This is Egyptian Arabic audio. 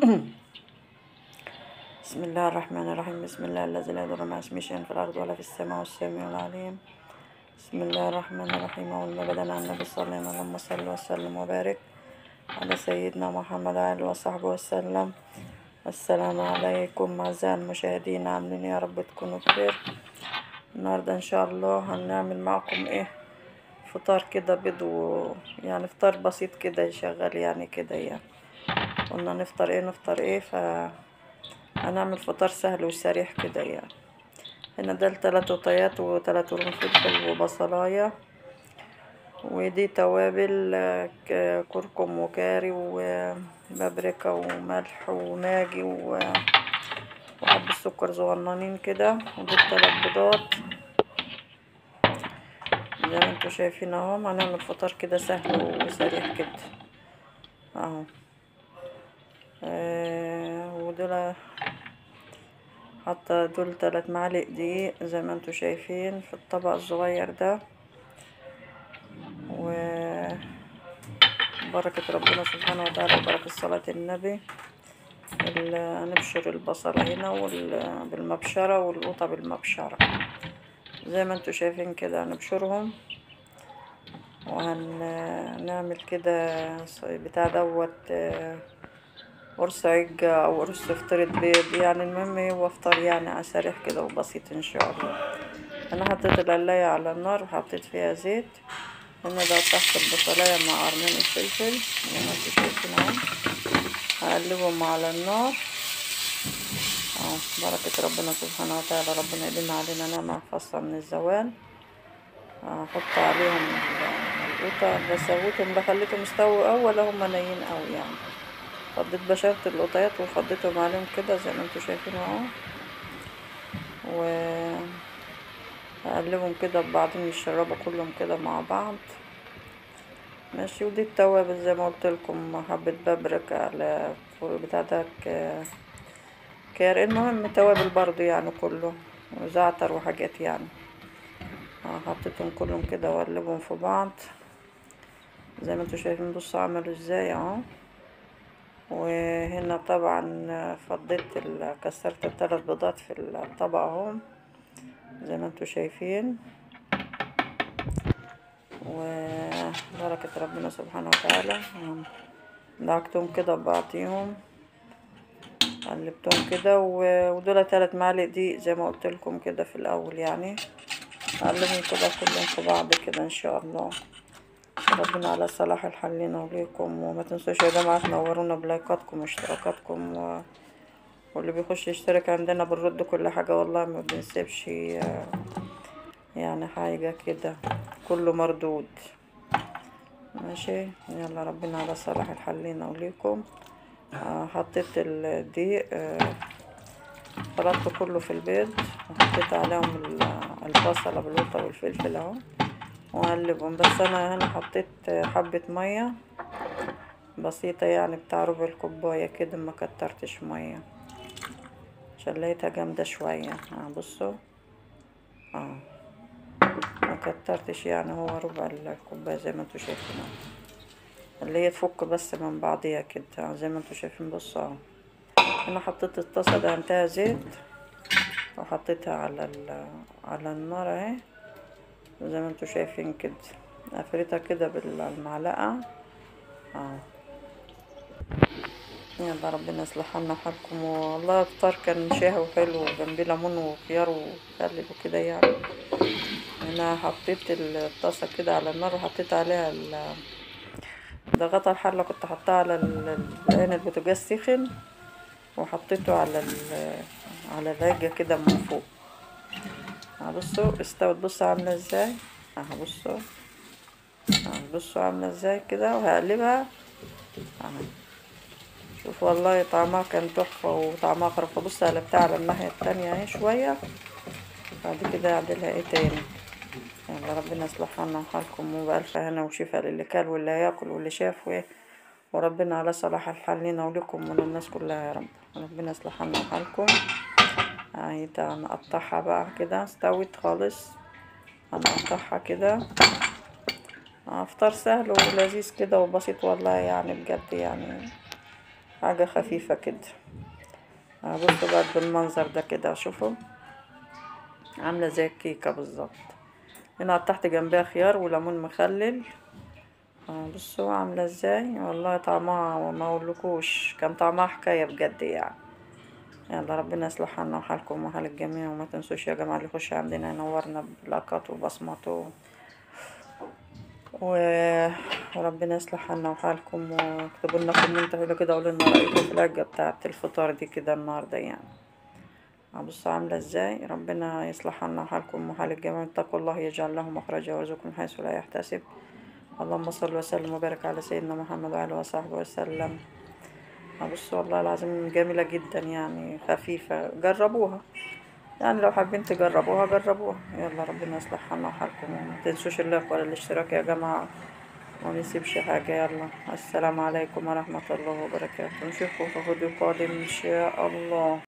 بسم الله الرحمن الرحيم بسم الله الذي لا يضر مع اسمه شيء في الأرض ولا في السماء والسميع العليم بسم الله الرحمن الرحيم أول ما بدأنا على النبي صلى الله عليه وسلم اللهم صل وسلم وبارك على سيدنا محمد وآله وصحبه وسلم السلام عليكم أعزائي المشاهدين عاملين إيه؟ يا رب تكونوا بخير النهاردة إن شاء الله هنعمل معكم إيه فطار كده بيض و... يعني فطار بسيط كده يشغل يعني كده يعني قلنا نفطر ايه نفطر ايه ف هنعمل فطار سهل وسريع كده يعني هنا ده تلات قطيات وتلات قرون فلفل وبصلاية ودي توابل آه، ك- كركم وكاري وبابريكا وملح وماجي و- وحب السكر صغننين كده ودي التلات بيضات زي ما انتوا شايفين اهو هنعمل فطار كده سهل وسريع كده اهو آه ودول حتى دول تلات معالق دقيق زي ما انتوا شايفين في الطبق الصغير ده و بركة ربنا سبحانه وتعالى وبركة صلاة النبي ال- هنبشر البصلة هنا وال- بالمبشرة والقوطة بالمبشرة زي ما انتوا شايفين كده هنبشرهم وهنعمل كده ص- بتاع دوت آه، قرص عجة أو قرص فطيرة بيض يعني المهم هو فطار يعني على سريع كده وبسيط إن شاء الله أنا حطيت القلاية على النار وحطيت فيها زيت هنا ده تحت البصلاية مع قرنين الفلفل زي ما انتوا شايفين اهو هقلبهم على النار اهو بركة ربنا سبحانه وتعالى ربنا يديم علينا نعمة خاصة من الزوال هحط عليهم ال- القوطة بسويتهم بخليتهم يستووا أول هم نيين أوي يعني فضيت بشرت القطيات وفضيتهم عليهم كده زي ما انتوا شايفين اهو و هقلبهم كده ببعضهم يشربوا كلهم كده مع بعض ماشي ودي التوابل زي ما قلت لكم حبة بابريكا على بتاع ده ك- كار المهم توابل برضو يعني كله وزعتر وحاجات يعني اه حطيتهم كلهم كده واقلبهم في بعض زي ما انتوا شايفين بصوا عملوا ازاي اهو وهنا طبعا فضيت ال- كسرت الثلاث بيضات في الطبق اهو زي ما انتوا شايفين وبركة ربنا سبحانه وتعالى دعكتهم كده ببعضيهم قلبتهم كده و- ودول تلات معالق دقيق زي ما قلت لكم كده في الاول يعني اقلبهم كده كلهم في بعض كده ان شاء الله ربنا على صلاح الحال لنا وليكم وما تنسوش يا جماعة تنورونا بلايكاتكم واشتراكاتكم و... واللي بيخش يشترك عندنا بنرد كل حاجة والله ما بنسيبش آه، يعني حاجة كده كله مردود ماشي يلا ربنا على صلاح الحال لنا وليكم آه، حطيت الدقيق آه، خلطته كله في البيض وحطيت عليهم ال- البصلة بالقوطة والفلفل اهو وأقلبهم بس أنا هنا حطيت حبة مية بسيطة يعني بتاع ربع الكوباية كده ما كترتش مية عشان لقيتها جامدة شوية اه بصوا اه ما كترتش يعني هو ربع الكوباية زي ما انتوا شايفين اهو. اللي هي تفك بس من بعضيها كده اه زي ما انتوا شايفين بصوا اهو انا حطيت الطاسة دهنتها زيت وحطيتها على ال على النار اهي زي ما انتوا شايفين كده قفلتها كده بالمعلقة اه يلا ربنا يصلح لنا حالكم والله الفطار كان شهي وحلو وجنبيه ليمون وخيار وخلل وكده يعني انا حطيت الطاسة كده على النار وحطيت عليها ال ده غطا الحلة كنت حطها على ال- العين البوتاجاز سخن وحطيته على ال على الرجة كده من فوق اه بصوا استوت بصوا عاملة ازاي اه بصوا اه بصوا عاملة ازاي كده وهقلبها اه شوف والله طعمها كان تحفة وطعمها خرافة بص قلبتها على الناحية التانية اهي شوية بعد كده اعدلها ايه تاني يلا ربنا يصلح لنا حالكم وبألف هنا وشفاء للي كل واللي هياكل واللي شاف و- وربنا على صلاح الحال لنا ولكم وللناس كلها يا رب ربنا يصلح لنا حالكم اهي ده هنقطعها بقى كده استوت خالص هنقطعها كده اه، فطار سهل ولذيذ كده وبسيط والله يعني بجد يعني حاجة خفيفة كده آه، بصوا بقى بالمنظر ده كده شوفوا عاملة زي الكيكة بالظبط هنا تحت جنبها خيار وليمون مخلل آه، بصوا عاملة ازاي والله طعمها ما اقولكوش كان طعمها حكاية بجد يعني يلا ربنا يصلح حالنا وحالكم وحال الجميع وما تنسوش يا جماعة اللي يخش عندنا ينورنا بلاكات وبصمته و... وربنا يصلح حالنا وحالكم واكتبوا لنا كومنت كده قولوا لنا رأيكم في العجة بتاعة الفطار دي كده النهاردة يعني بصوا عاملة ازاي ربنا يصلح حالنا وحالكم وحال الجميع اتقوا الله يجعل له مخرجا ويرزقكم حيث لا يحتسب اللهم صل وسلم وبارك على سيدنا محمد وعلى اله وصحبه وسلم بصوا والله العظيم جميلة جدا يعني خفيفة جربوها يعني لو حابين تجربوها جربوها يلا ربنا يصلح حالنا وحالكم وما تنسوش اللايك ولا الاشتراك يا جماعة وما نسيبش حاجة يلا السلام عليكم ورحمة الله وبركاته نشوفكم في فيديو قادم إن شاء الله